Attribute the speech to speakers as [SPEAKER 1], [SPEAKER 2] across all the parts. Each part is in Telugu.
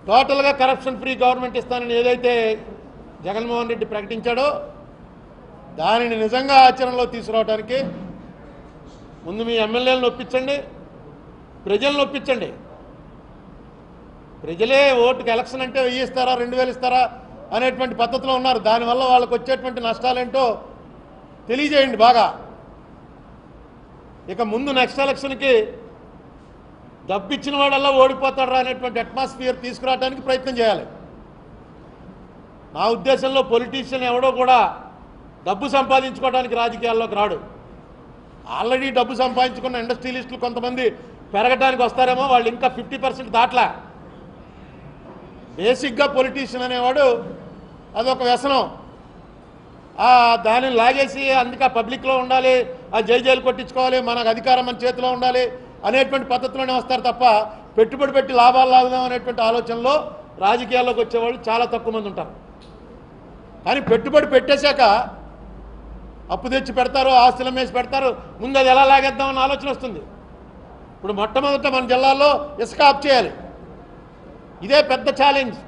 [SPEAKER 1] టోటల్గా కరప్షన్ ఫ్రీ గవర్నమెంట్ ఇస్తానని ఏదైతే జగన్మోహన్ రెడ్డి ప్రకటించాడో దానిని నిజంగా ఆచరణలో తీసుకురావడానికి ముందు మీ ఎమ్మెల్యేలను ఒప్పించండి ప్రజలను ఒప్పించండి ప్రజలే ఓటుకి ఎలక్షన్ అంటే వెయ్యి ఇస్తారా రెండు వేలు ఇస్తారా అనేటువంటి పద్ధతిలో ఉన్నారు దానివల్ల వాళ్ళకు వచ్చేటువంటి నష్టాలేంటో తెలియజేయండి బాగా ఇక ముందు నెక్స్ట్ ఎలక్షన్కి డబ్బు ఇచ్చిన వాడల్లా ఓడిపోతాడరా అనేటువంటి అట్మాస్ఫియర్ తీసుకురావడానికి ప్రయత్నం చేయాలి నా ఉద్దేశంలో పొలిటీషియన్ ఎవడో కూడా డబ్బు సంపాదించుకోవడానికి రాజకీయాల్లోకి రాడు ఆల్రెడీ డబ్బు సంపాదించుకున్న ఇండస్ట్రియలిస్టులు కొంతమంది పెరగడానికి వస్తారేమో వాళ్ళు ఇంకా ఫిఫ్టీ పర్సెంట్ దాట్లా బేసిక్గా పొలిటీషియన్ అనేవాడు అదొక వ్యసనం ఆ దానిని లాగేసి అందుకే ఆ పబ్లిక్లో ఉండాలి ఆ జై జైలు కొట్టించుకోవాలి మనకు అధికారం మన చేతిలో ఉండాలి అనేటువంటి పద్ధతిలోనే వస్తారు తప్ప పెట్టుబడి పెట్టి లాభాలు లాగుదాం అనేటువంటి ఆలోచనలో రాజకీయాల్లోకి వచ్చేవాళ్ళు చాలా తక్కువ మంది ఉంటారు కానీ పెట్టుబడి పెట్టేశాక అప్పు తెచ్చి పెడతారు ఆస్తుల మేసి పెడతారు ముందు అది ఎలా లాగేద్దామన్న ఆలోచన వస్తుంది ఇప్పుడు మొట్టమొదట మన జిల్లాలో ఇసుక ఆఫ్ చేయాలి ఇదే పెద్ద ఛాలెంజ్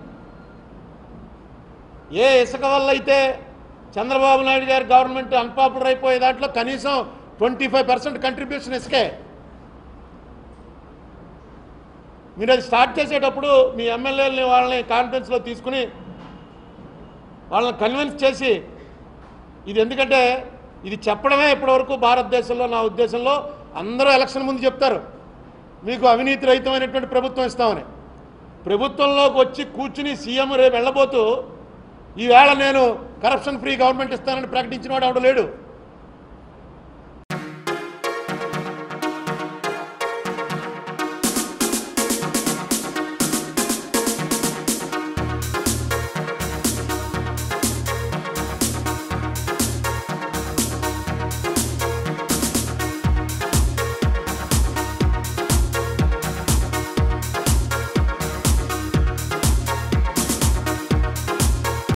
[SPEAKER 1] ఏ ఇసుక వల్ల అయితే చంద్రబాబు నాయుడు గారి గవర్నమెంట్ అన్పాపులర్ అయిపోయే దాంట్లో కనీసం ట్వంటీ ఫైవ్ పర్సెంట్ కంట్రిబ్యూషన్ ఇసుకే మీరు అది స్టార్ట్ చేసేటప్పుడు మీ ఎమ్మెల్యేలని వాళ్ళని కాన్ఫరెన్స్లో తీసుకుని వాళ్ళని కన్విన్స్ చేసి ఇది ఎందుకంటే ఇది చెప్పడమే ఇప్పటివరకు భారతదేశంలో నా ఉద్దేశంలో అందరూ ఎలక్షన్ ముందు చెప్తారు మీకు అవినీతి రహితమైనటువంటి ప్రభుత్వం ఇస్తామని ప్రభుత్వంలోకి వచ్చి కూర్చుని సీఎం రేపు వెళ్ళబోతూ ఈవేళ నేను కరప్షన్ ఫ్రీ గవర్నమెంట్ ఇస్తానని ప్రకటించిన వాడు ఎవడు లేడు